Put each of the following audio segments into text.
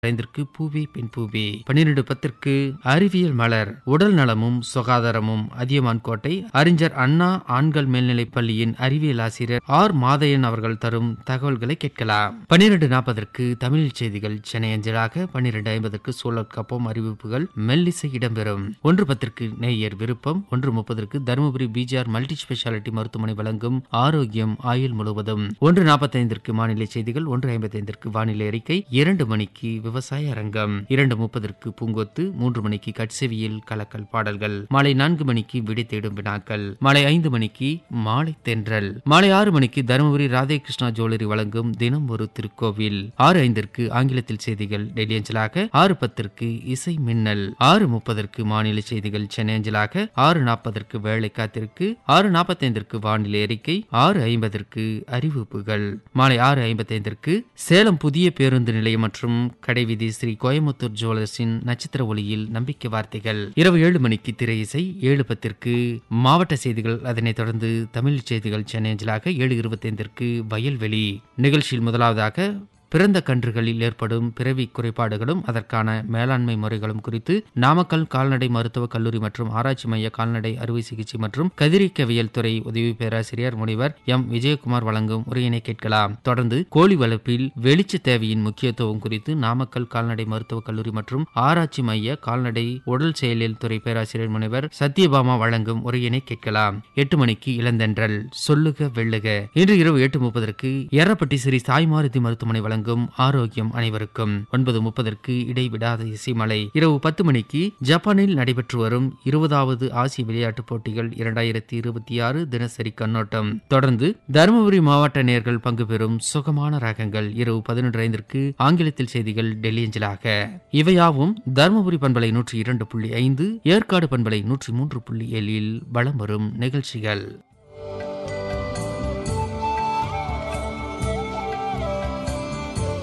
ஐந்திற்கு பூவே பெண் பூவே பன்னிரண்டு பத்திற்கு அறிவியல் மலர் உடல் நலமும் சுகாதாரமும் அதியமான் கோட்டை அறிஞர் அண்ணா ஆண்கள் மேல்நிலைப் பள்ளியின் அறிவியல் ஆசிரியர் ஆர் மாதையன் அவர்கள் தரும் தகவல்களை கேட்கலாம் பன்னிரண்டு நாற்பதற்கு தமிழ் செய்திகள் சென்னை அஞ்சலாக பன்னிரண்டு ஐம்பதற்கு சூழல் கப்பம் அறிவிப்புகள் மெல்லிசை இடம்பெறும் ஒன்று பத்திற்கு நேயர் விருப்பம் ஒன்று முப்பதற்கு தருமபுரி பிஜிஆர் மல்டி ஸ்பெஷாலிட்டி மருத்துவமனை வழங்கும் ஆரோக்கியம் ஆயுள் முழுவதும் ஒன்று நாற்பத்தைந்திற்கு வானிலை செய்திகள் ஒன்று ஐம்பத்தைந்திற்கு வானிலை அறிக்கை இரண்டு மணிக்கு விவசாய அரங்கம் இரண்டு முப்பதற்கு பூங்கொத்து மூன்று மணிக்கு கட்செவியில் கலக்கல் பாடல்கள் மாலை நான்கு மணிக்கு விடை தேடும் வினாக்கள் மாலை ஐந்து மணிக்கு மாலை தென்றல் மாலை ஆறு மணிக்கு தருமபுரி ராதே கிருஷ்ணா ஜுவல்லரி வழங்கும் தினம் ஒரு திருக்கோவில் ஆறு ஐந்திற்கு ஆங்கிலத்தில் செய்திகள் டெல்லி அஞ்சலாக ஆறு பத்திற்கு இசை மின்னல் ஆறு முப்பதற்கு மாநில செய்திகள் சென்னை அஞ்சலாக ஆறு நாற்பதற்கு வேலை காத்திற்கு ஆறு நாற்பத்தைந்திற்கு வானிலை அறிக்கை ஆறு ஐம்பதற்கு அறிவிப்புகள் மாலை ஆறு ஐம்பத்தைந்திற்கு சேலம் புதிய பேருந்து நிலையம் மற்றும் கடைவீதி ஸ்ரீ கோயமுத்தூர் ஜுவல்லர்ஸின் நட்சத்திர ஒளியில் நம்பிக்கை வார்த்தைகள் இரவு ஏழு மணிக்கு திரை இசை ஏழு பத்திற்கு மாவட்ட செய்திகள் அதனைத் தொடர்ந்து தமிழ் செய்திகள் சென்னை அஞ்சலாக ஏழு இருபத்தைந்திற்கு வயல்வெளி நிகழ்ச்சியில் முதலாவதாக பிறந்த கன்றுகளில் ஏற்படும் பிறவி குறைபாடுகளும் அதற்கான மேலாண்மை முறைகளும் குறித்து நாமக்கல் கால்நடை மருத்துவக் கல்லூரி மற்றும் ஆராய்ச்சி மைய கால்நடை அறுவை சிகிச்சை மற்றும் கதிரியக்கவியல் துறை உதவி பேராசிரியர் முனைவர் எம் விஜயகுமார் வழங்கும் உரையினை கேட்கலாம் தொடர்ந்து கோழி வளர்ப்பில் வெளிச்ச தேவையின் முக்கியத்துவம் குறித்து நாமக்கல் கால்நடை மருத்துவக் கல்லூரி மற்றும் ஆராய்ச்சி மைய கால்நடை உடல் செயலியல் துறை பேராசிரியர் முனைவர் சத்யபாமா வழங்கும் உரையினை கேட்கலாம் எட்டு மணிக்கு இளந்தென்றல் சொல்லுக வெள்ளுக இன்று இரவு எட்டு முப்பதற்கு எரப்பட்டி ஸ்ரீ சாய்மாருதி மருத்துவமனை வழங்கும் ஆரோக்கியம் அனைவருக்கும் ஒன்பது முப்பதற்கு இடைவிடாத இசைமலை இரவு பத்து மணிக்கு ஜப்பானில் நடைபெற்று வரும் இருபதாவது ஆசிய விளையாட்டுப் போட்டிகள் இரண்டாயிரத்தி இருபத்தி ஆறு தினசரி கண்ணோட்டம் தொடர்ந்து தருமபுரி மாவட்ட நேர்கள் பங்கு பெறும் சுகமான ராகங்கள் இரவு பதினொன்று ஐந்திற்கு ஆங்கிலத்தில் செய்திகள் டெல்லி அஞ்சலாக இவையாவும் தருமபுரி பண்பலை நூற்றி இரண்டு புள்ளி ஐந்து ஏற்காடு பண்பலை நூற்றி மூன்று புள்ளி ஏழில் வலம் வரும் நிகழ்ச்சிகள்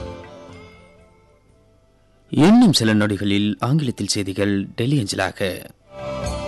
இன்னும் சில நொடிகளில் ஆங்கிலத்தில் செய்திகள் டெல்லி அஞ்சலாக